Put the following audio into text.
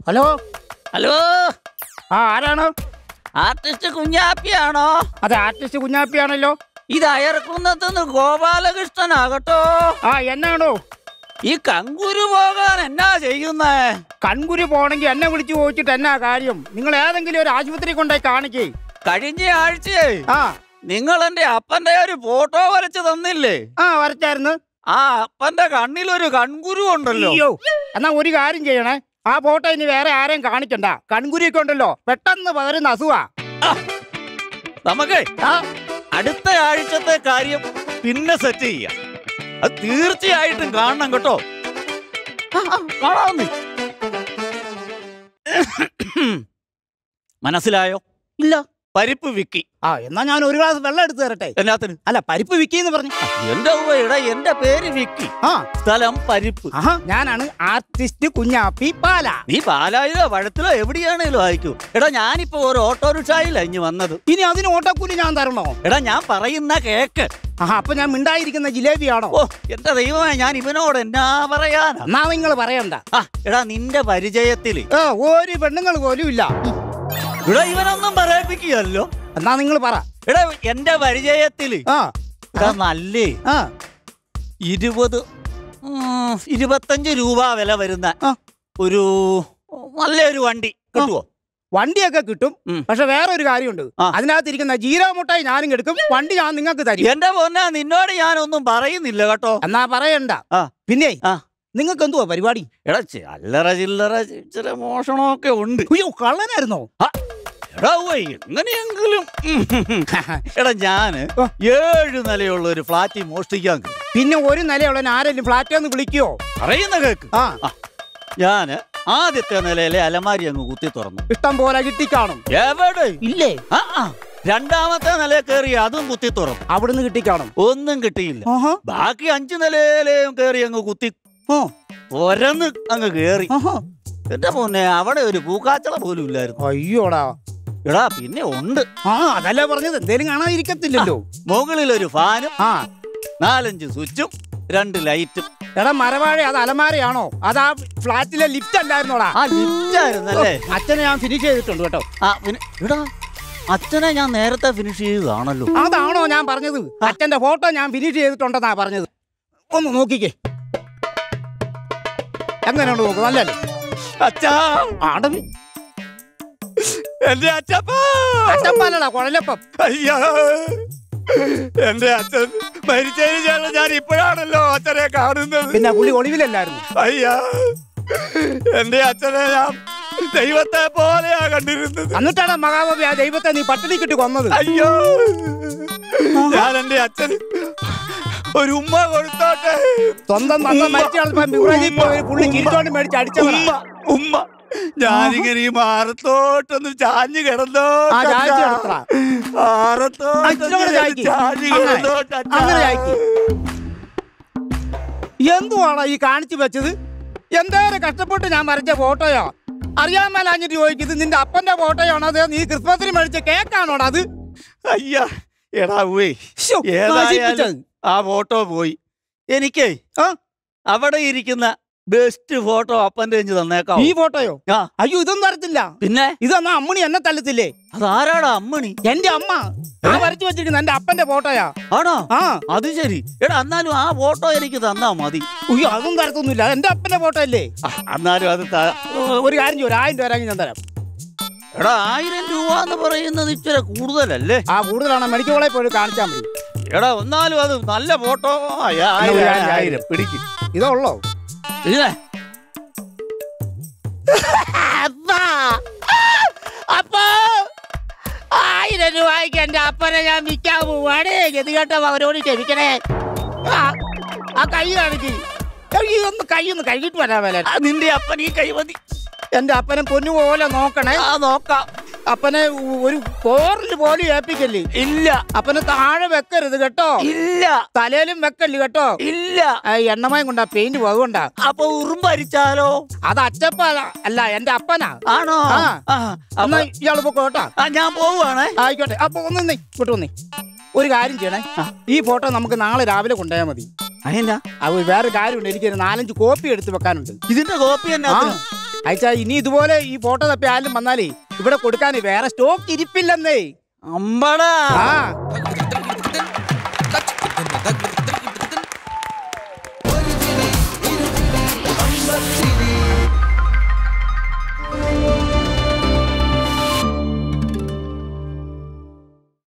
Hello hello ആ ആരാണ് artist കുഞ്ഞാപ്പിയാണോ അതെ ആർട്ടിസ്റ്റ് കുഞ്ഞാപ്പിയാണല്ലോ ഇത് അയർക്കുന്നത്തുനിന്ന് ഗോപാലകൃഷ്ണനാകട്ടോ ആ എന്നാണോ ഈ കങ്കുരു പോകാൻ എന്നാ ചെയ്യുന്നേ കൺകുരി പോണെങ്കിൽ എന്നെ വിളിച്ചു ചോദിച്ചിട്ട് എന്നാ കാര്യം നിങ്ങൾ ഏതെങ്കിലും ഒരു ആശുപത്രി കൊണ്ടുപോയി കാണിക്കേ കഴിഞ്ഞ ആഴ്ചയെ ആ നിങ്ങൾ എന്റെ അപ്പന്റെ ഒരു ഫോട്ടോ വരച്ചു തന്നില്ലേ ആ വരച്ചായിരുന്നു ആ അപ്പന്റെ കണ്ണിലൊരു കൺകുരു ഉണ്ടല്ലോ അയ്യോ എന്നാ ഒരു കാര്യം ചെയ്യണേ ആ ഫോട്ടോ ഇനി വേറെ ആരെയും കാണിക്കണ്ട കൺകുരിയൊക്കെ ഉണ്ടല്ലോ പെട്ടെന്ന് പകരുന്ന അസുഖാ നമുക്ക് ആ അടുത്ത ആഴ്ചത്തെ കാര്യം പിന്നെ സെറ്റ് ചെയ്യാം അത് തീർച്ചയായിട്ടും കാണണം കേട്ടോ ആ, ആ, കാണാവുന്നേ മനസ്സിലായോ ഇല്ല പരിപ്പ് വിക്കി ആ എന്നാ ഞാൻ ഒരു ഗ്ലാസ് വെള്ളം എടുത്തു തരട്ടെ എന്നാത്തിന് അല്ല പരിപ്പ് വിക്കിന്ന് പറഞ്ഞു എന്റെ ഉവ്വയുടെ എന്റെ പേര് വിക്കി ആ സ്ഥലം പരിപ്പ് ആഹാ ഞാനാണ് ആർട്ടിസ്റ്റ് കുഞ്ഞാപ്പി പാല നീ പാലായിലോ പഴത്തിലോ എവിടെയാണേലും അയക്കൂ എടാ ഞാനിപ്പോ ഒരു ഓട്ടോറിക്ഷയിലാ ഇഞ്ഞ് വന്നത് ഇനി അതിന് ഓട്ടക്കൂലി ഞാൻ തരണോ എടാ ഞാൻ പറയുന്ന കേക്ക് ആഹാ അപ്പൊ ഞാൻ മിണ്ടായിരിക്കുന്ന ജിലേബിയാണോ ഓ എന്റെ ദൈവമേ ഞാൻ ഇവനോട് എന്നാ പറയാനാ എന്നാ നിങ്ങൾ പറയണ്ട ആ എടാ നിന്റെ പരിചയത്തില് ഏ, ഒരു പെണ്ണുങ്ങൾ പോലും ഇല്ല എടാ ഇവനൊന്നും പറയിപ്പിക്കുകയല്ലോ എന്നാ നിങ്ങൾ പറ എടാ എന്റെ പരിചയത്തില് ആ എടാ നല്ലേ ആ ഇരുപത് ഉം, ഇരുപത്തഞ്ച് രൂപ വില വരുന്ന ആ. ഒരു നല്ലൊരു വണ്ടി കിട്ടുവോ വണ്ടിയൊക്കെ കിട്ടും ഉം. പക്ഷെ വേറെ ഒരു കാര്യമുണ്ട് ആ. അതിനകത്തിരിക്കുന്ന ജീരോ മുട്ടായി ഞാനും എടുക്കും വണ്ടി ഞാൻ നിങ്ങൾക്ക് തരും എന്റെ പൊന്നാ നിന്നോട് ഞാനൊന്നും പറയുന്നില്ല കേട്ടോ എന്നാ പറയണ്ട ആ. പിന്നെ ആ. നിങ്ങൾക്ക് എന്തുവാ പരിപാടി എടാ ചെ- അല്ലറ ചില്ലറ ചില മോഷണമൊക്കെ ഉണ്ട് അയ്യോ കള്ളനായിരുന്നോ എടാ ഉവ്വേ, എങ്ങനെയെങ്കിലും ഉം, ഉം, ഉം. എടാ ഞാന് ആ. ഏഴ് നിലയുള്ള ഒരു ഫ്ലാറ്റ് മോഷ്ടിക്കാൻ കയറി. പിന്നെ ഒരു നിലയുള്ള ആരെങ്കിലും ഫ്ലാറ്റ് ഒന്ന് വിളിക്കോ പറയുന്ന കേക്ക് ആ ഞാന് ആദ്യത്തെ നിലയിലെ അലമാരി അങ്ങ് കുത്തി തുറന്നു ഇഷ്ടം പോലെ കിട്ടിക്കാണും എവിടെ ഇല്ലേ ആ ആ. രണ്ടാമത്തെ നിലയിൽ കയറി അതും കുത്തി തുറന്നു അവിടുന്ന് കിട്ടിക്കാണും ഒന്നും കിട്ടിയില്ല ആഹാ ബാക്കി അഞ്ചു നിലയിലെയും കയറി അങ്ങ് കുത്തി ആ, ഒരന്ന് അങ്ങ് കേറി ആഹാ. എന്റെ പൊന്നെ അവിടെ ഒരു പൂക്കാച്ചള പോലും ഇല്ലായിരുന്നു അയ്യോടാ എടാ പിന്നെ ഉണ്ട് ആ അതല്ലേ പറഞ്ഞത് എന്തേലും കാണാതിരിക്കത്തില്ലല്ലോ മുകളിൽ ഒരു ഫാനും ആ നാലഞ്ച് സ്വിച്ചും രണ്ട് ലൈറ്റും എടാ മരവാഴ അത് അലമാരയാണോ അതാ ഫ്ലാറ്റിലെ ലിഫ്റ്റ് അല്ലായിരുന്നോടാ ആ ലിഫ്റ്റായിരുന്നല്ലേ അച്ഛനെ ഞാൻ ഫിനിഷ് ചെയ്തിട്ടുണ്ട് കേട്ടോ ആ പിന്നെ എടാ അച്ഛനെ ഞാൻ നേരത്തെ ഫിനിഷ് ചെയ്തതാണല്ലോ അതാണോ ഞാൻ പറഞ്ഞത് അച്ഛന്റെ ഫോട്ടോ ഞാൻ ഫിനിഷ് ചെയ്തിട്ടുണ്ടെന്നാ പറഞ്ഞത് ഒന്ന് നോക്കിക്കേ എങ്ങനെയുണ്ട് നോക്ക് നല്ലല്ലേ അച്ഛാ ആടവി എന്റെ അച്ഛപ്പാ അച്ഛപ്പാലടാ കുഴലപ്പം അയ്യാ എന്റെ അച്ഛൻ മരിച്ചതിന് ശേഷം ഞാൻ ഇപ്പോഴാണല്ലോ അച്ഛനെ കാണുന്നത് പിന്നെ പുള്ളി ഒളിവിലല്ലായിരുന്നു അയ്യാ എന്റെ അച്ഛനെ ഞാൻ ദൈവത്തെ പോലെയാ കണ്ടിരുന്നത് എന്നിട്ടാണ് മഹാബാബി ആ ദൈവത്തെ നീ പട്ടിണി കിട്ടി കൊന്നത് അയ്യോ ഞാൻ എന്റെ അച്ഛന് ഒരു ഉമ്മ കൊടുത്തോട്ടെ സ്വന്തം തന്തം മരിച്ചാൽ ബിവറേജിൽ പോയി പുള്ളി ചിരിച്ചോണ്ട് മേടിച്ച് അടിച്ചവനാ ഉമ്മ ഉമ്മ ഞാനിങ്ങനെ ഈ മാറത്തോട്ടൊന്ന് ചാഞ്ഞു കിടന്നോ ആ, ചായച്ച് കിടത്തടാ. ആ, ഇച്ചിരി കൂടെ ചായ്ക്ക്. ചാഞ്ഞു അങ്ങനെ. കിടന്നോട്ടെ അങ്ങനെ ചായ്ക്ക്. എന്തുവാണോ ഈ കാണിച്ചു വെച്ചത് എന്തേരം കഷ്ടപ്പെട്ട് ഞാൻ വരച്ച ഫോട്ടോയോ അറിയാൻ മേലാഞ്ഞിട്ട് ചോദിക്കും ഇത് നിന്റെ അപ്പന്റെ ഫോട്ടോയാണോ അത് നീ ക്രിസ്മസിന് മേടിച്ച കേക്കാണോടാ അത് അയ്യാ എടാ ഉവേ ശ്ശോ, ഏതായാലും നശിപ്പിച്ചത്. ആ ഫോട്ടോ പോയി എനിക്കേ ആ? അവിടെ ഇരിക്കുന്ന ബെസ്റ്റ് ഫോട്ടോ അപ്പന്റെ കയ്യിൽ തന്നേക്കാം ഈ ഫോട്ടോയോ ആ അയ്യോ ഇതൊന്നും തരത്തില്ല പിന്നെ ഇതെന്നാ അമ്മണി എന്നെ തല്ലത്തില്ലേ അതാരാടാ അമ്മണി എന്റെ അമ്മ ആ വരച്ചു വെച്ചിരിക്കുന്ന എന്റെ അപ്പന്റെ ഫോട്ടോയാ ആണോ ആ അത് ശരി എടാ എന്നാലും ആ ഫോട്ടോ എനിക്ക് തന്നാ മതി അയ്യോ അതൊന്നും തരത്തൊന്നുമില്ല എന്റെ അപ്പന്റെ ഫോട്ടോ അല്ലേ ആ, എന്നാലും അത് ത- ഓ, ഒരു കാര്യം ചെയ്യും ഒരു ആയിരം രൂപ ഞാൻ തരാം എടാ ആയിരം രൂപ എന്ന് പറയുന്നത് ഇച്ചിരി കൂടുതലല്ലേ ആ കൂടുതലാണ് മെഡിക്കൽ കോളേജ് പോയി കാണിച്ചാൽ മതി എടാ എന്നാലും അത് നല്ല ഫോട്ടോ ആയിരം ഒരു ആയിരം, ആയിരം. ആയിരം പിടിക്കും ഇതേ ഉള്ളോ ഇല്ലേ അപ്പാ അപ്പാ ആയിരം രൂപയ്ക്ക് എന്റെ അപ്പനെ ഞാൻ വിൽക്കാൻ പോവാണ് ഗതികെട്ട അവരോട് ക്ഷമിക്കണേ ആ, ആ കൈ കാണിക്ക് ഈ ഒന്ന് കൈ ഒന്ന് കഴുകിട്ട് വരാൻ മേലെ ആ, നിന്റെ അപ്പൻ ഈ കൈമതി എന്റെ അപ്പനെ പൊന്നു പോലെ നോക്കണേ ആ നോക്കാം അപ്പനെ ഒരു പോറിൽ പോലും ഏൽപ്പിക്കല്ലേ ഇല്ല അപ്പനെ താഴെ വെക്കരുത് കേട്ടോ ഇല്ല തലയിലും വെക്കല്ല് കേട്ടോ ഇല്ല ആ, എണ്ണമയം കൊണ്ടാ പെയിന്റ് പോകുകൊണ്ടാ അപ്പൊ ഉറുമ്പരിച്ചാലോ അത് അച്ചപ്പ അല്ല എന്റെ അപ്പനാ ആണോ ആ. ആ, അപ്പൊ- എന്നാ ഇയാള് പൊക്കോ കേട്ടോ ആ, ഞാൻ പോവുകയാണേ ആയിക്കോട്ടെ അപ്പൊ ഒന്ന് നിന്നേ ഇങ്ങോട്ട് വന്നേ ഒരു കാര്യം ചെയ്യണേ ആ. ഈ ഫോട്ടോ നമുക്ക് നാളെ രാവിലെ കൊണ്ടുപോയാൽ മതി അതിനാ അത് വേറെ കാര്യമുണ്ട് എനിക്ക് ഒരു നാലഞ്ച് കോപ്പി എടുത്ത് വെക്കാനുണ്ട് ഇതിന്റെ കോപ്പി എന്നാ ആ. അയച്ചാ ഇനി ഇതുപോലെ ഈ ഫോട്ടോ തപ്പി ആരും വന്നാലേ ഇവിടെ കൊടുക്കാൻ വേറെ സ്റ്റോക്ക് ഇരിപ്പില്ലെന്നേ അമ്പടാ ആ